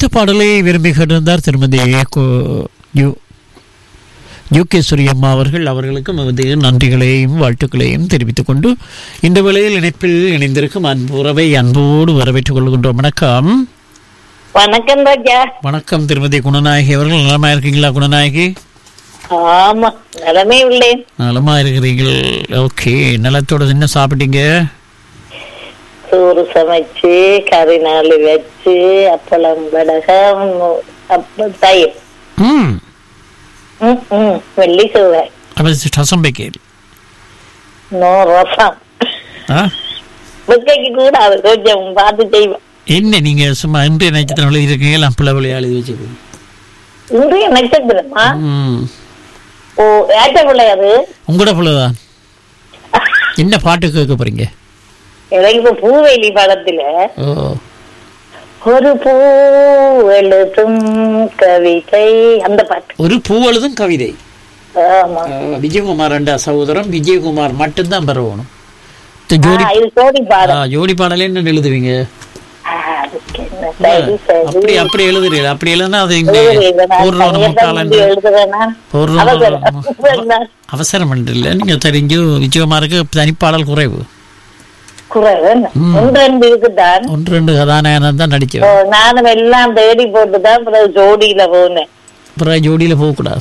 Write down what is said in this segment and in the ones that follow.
பாடலை விரும்பி கேட்டிருந்தார் திருமதி கு- யு யூகேஸ்வரி அம்மா அவர்கள் அவர்களுக்கும் வந்து நன்றிகளையும் வாழ்த்துக்களையும் தெரிவித்துக் கொண்டு இந்த வேளையில் இணைப்பில் இணைந்திருக்கும் அன்பு உறவை அன்போடு வரவேற்றுக் கொள்கின்றோம் வணக்கம் வணக்கம் ராஜா வணக்கம் திருமதி குணநாயகி அவர்கள் நலமா இருக்கீங்களா குணநாயகி ஆமா நிலமே உள்ளேன் நலமா இருக்கிறீர்கள் ஓகே நலத்தோட என்ன சாப்பிட்டீங்க சோறு சமைச்சு கறி நாள் வச்சு அப்பளம் வடகம் அப்ப தயிர் ம் ம், ம், வெள்ளி செவ்வாய் அப்போ ரசம் வைக்கல் நோ ரசம் ஆ வெக்கைக்கு கூட அது கொஞ்சம் பார்த்து செய்வேன் என்ன நீங்க சும்மா இன்றைய நட்சத்திரம் எழுதி இருக்கீங்க எல்லாம் பிள்ளை பிள்ளை எழுதி வச்சுக்கோங்க இன்றைய நட்சத்திரமா ம் ஓ ஏற்ற பிள்ளை அது உங்களோட பிள்ளைதான் என்ன பாட்டு கேட்க போறீங்க எனக்கு இப்ப பூவேலி படத்துல ஓ ஒரு பூ எழுதும் கவிதை அந்த பாட்டு ஒரு பூ எழுதும் கவிதை ஆமா அஹ், விஜயகுமார் ரெண்டா சகோதரம் விஜயகுமார் மட்டும்தான் பெறணும் இந்த ஆ, ஜோடி இது சோடி ஆ, பாடம் ஜோடி பாடலே என்ன எழுதுவீங்க ஆ, அதுக்கு என்ன சரி சரி அப்படி அப்படி எழுதுறீங்க அப்படி எழுதுனா அது இங்க எழுதுறீங்க. நான் பூர்ண கையெழுத்து முக்கால் வந்து எழுதுறேனா? பூர்ண அவசரம். அவசரம் இல்லை நீங்க தெரிஞ்சு விஜயகுமாருக்கு தனிப்பாடல் குறைவு குறைவு என்ன? ஒன்று ரெண்டு இருக்குதான் ஒன்று ரெண்டு கதாநாயகன் தான் ஓ, நடிச்சவர் நானும் எல்லாம் தேடி போட்டுதான் அப்புறம் ஜோடியில போனேன் அப்புறம் ஜோடியில போகக்கூடாது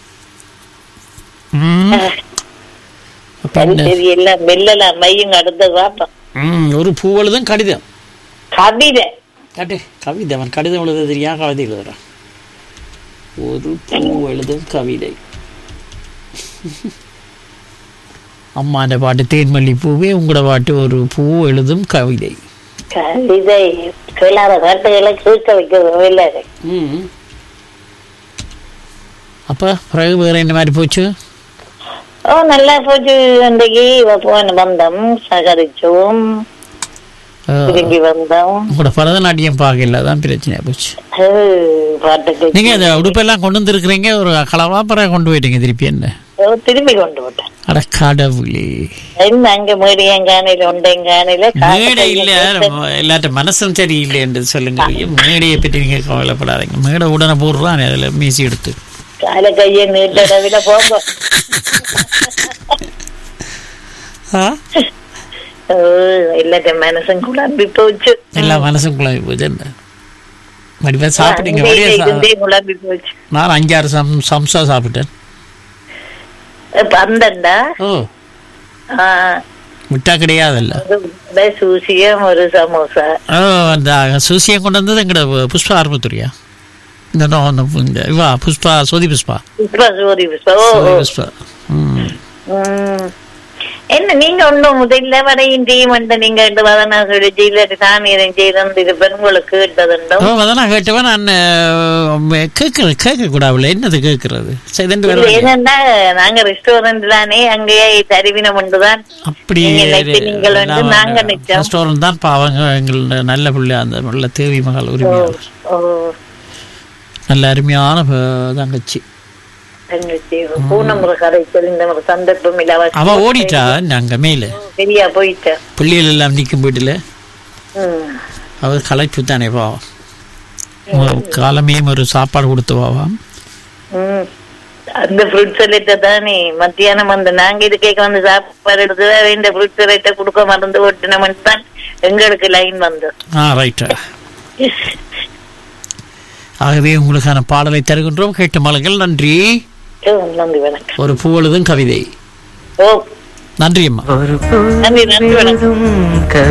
ம். அப்ப சரி என்ன? சரி எல்லாம் மெல்லலாம் மையும் அடுத்த பார்ப்போம் ம், ஒரு பூ எழுதும் கடிதம் கவிதை காட்டு கவிதை அவன் கடிதம் எழுத தெரியா கவிதை எழுதுறான் ஒரு பூ எழுதும் கவிதை அம்மாண்ட பாட்டு தேன்மல்லி பூவே உங்களோட பாட்டு ஒரு பூ எழுதும் கவிதை கவிதை கேளாத பாட்டுகளை கேட்க வைக்கிறது இல்லை ம் அப்போ பிறகு வேறு என்ன மாதிரி போச்சு ஓ நல்லா போச்சு அன்றைக்கு இவ போன வந்தோம் சகரிச்சோம் அஹ், திரும்பி வந்தோம் உங்களோட பரதநாட்டியம் பார்க்கல தான் பிரச்சனையா போச்சு ஓ, பாட்டுக்கு நீங்கள் அந்த உடுப்பெல்லாம் கொண்டு வந்துருக்குறீங்க ஒரு களவா பிறகு கொண்டு போயிட்டீங்க திருப்பி என்ன ஓ, திரும்பி கொண்டு விட்டேன் அட கடவுளே என்ன அங்க மேடியங்கானையில உண்டையங்கானையில மேடை இல்ல எல்லாட்ட மனசும் சரியில்லை என்று சொல்லுங்க ஐயோ, மேடையை பற்றி நீங்க கவலைப்படாதீங்க மேடை உடனே போடுறான் அதுல மீசி எடுத்து கால கைய நீட்டளவில போங்க ஆ? ஓ, எல்லாத்த மனசும் குழம்பி போச்சு எல்லா மனசும் குழம்பி போச்சு என்ன வடிவா சாப்பிட்டீங்க அங்கே வடிவா சா- இருந்தே குழம்பி போச்சு நான் அஞ்சாறு சம் சம்சா சாப்பிட்டேன் பந்தண்டா ஓ விட்டா கிடையாதுல்ல சூசியம் ஒரு சமோசா ஓ அந்த சூசியம் கொண்டு வந்தது எங்கட புஷ்பா ஆரம்பத்துறியா இந்த நோ- இந்த இந்த இவா புஷ்பா சோதி புஷ்பா புஷ்பா சோதி புஷ்பா ஓ சோதி ஓ. புஷ்பா ம் ம். என்ன நீங்க ஒண்ணும் முதல்ல வரையும் செய்ய மாட்டேன் நீங்க ரெண்டு வதனா சொல்லி இல்லாட்டி தான் இதை செய்யறது இது பெண்களுக்கு கேட்டதுண்டோ ஓ அதான் நான் கேட்டவன் நான் கேட்கறது கேட்கக்கூடாதுல என்னது கேட்கறது சரி ரெண்டு இல்ல, பேரும் என்னன்னா நாங்க ரெஸ்டாரண்ட் தானே அங்கேயே தருவினம் ஒன்றுதான் அப்படி நீங்க நினைத்து நீங்கள் வந்து நாங்க நிச்சயம். ரெஸ்டாரண்ட் தான் பாவங்க எங்களோட நல்ல பிள்ளை அந்த நல்ல தேவி மகள் உரிமையாளர் ஓ நல்ல அருமையான ப- தங்கச்சி தங்கச்சி பூனமுறை கதை தெரிந்த ஒரு சந்தர்ப்பம் இல்ல அவ அவ ஓடிட்டா நாங்க மேல சரியா போயிட்டா பிள்ளைகள் எல்லாம் நிற்கும் வீட்டுல ம். அவர் களைப்பு தானே பாவம் ஒரு காலமே ஒரு சாப்பாடு கொடுத்து பாவாம் ம். அந்த ஃப்ரூட் சலேட்டை தானே மத்தியானம் வந்து நாங்க இது கேட்க வந்து சாப்பாடு எடுத்து இந்த ஃப்ரூட் சலேட்டை கொடுக்க மறந்து ஓட்டினோம்னு தான் எங்களுக்கு லைன் வந்து ஆ ரைட்டா ஆகவே உங்களுக்கான பாடலை தருகின்றோம் கேட்ட மலர்கள் நன்றி ஓ, நன்றி வணக்கம் ஒரு பூவழுதும் கவிதை ஓ நன்றி அம்மா ஒரு நன்றி நன்றி வணக்கம் பொழுதும்